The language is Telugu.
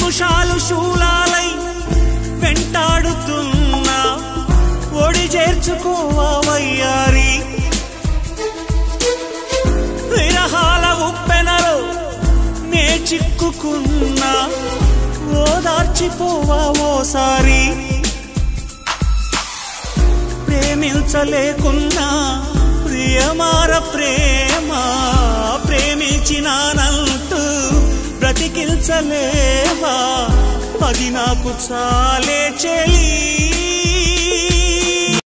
నిముషాలు శూలాలై వెంటాడుతున్నా ఒడి చేర్చుకోవా వయ్యారి విరహాల ఉప్పెనలో నే చిక్కుకున్నా ఓదార్చిపోవా ఓసారి ప్రేమించలేకున్నా ప్రియమార ప్రేమ ప్రేమించినానంటూ బ్రతికించలేవా అది నాకు చాలే చెలి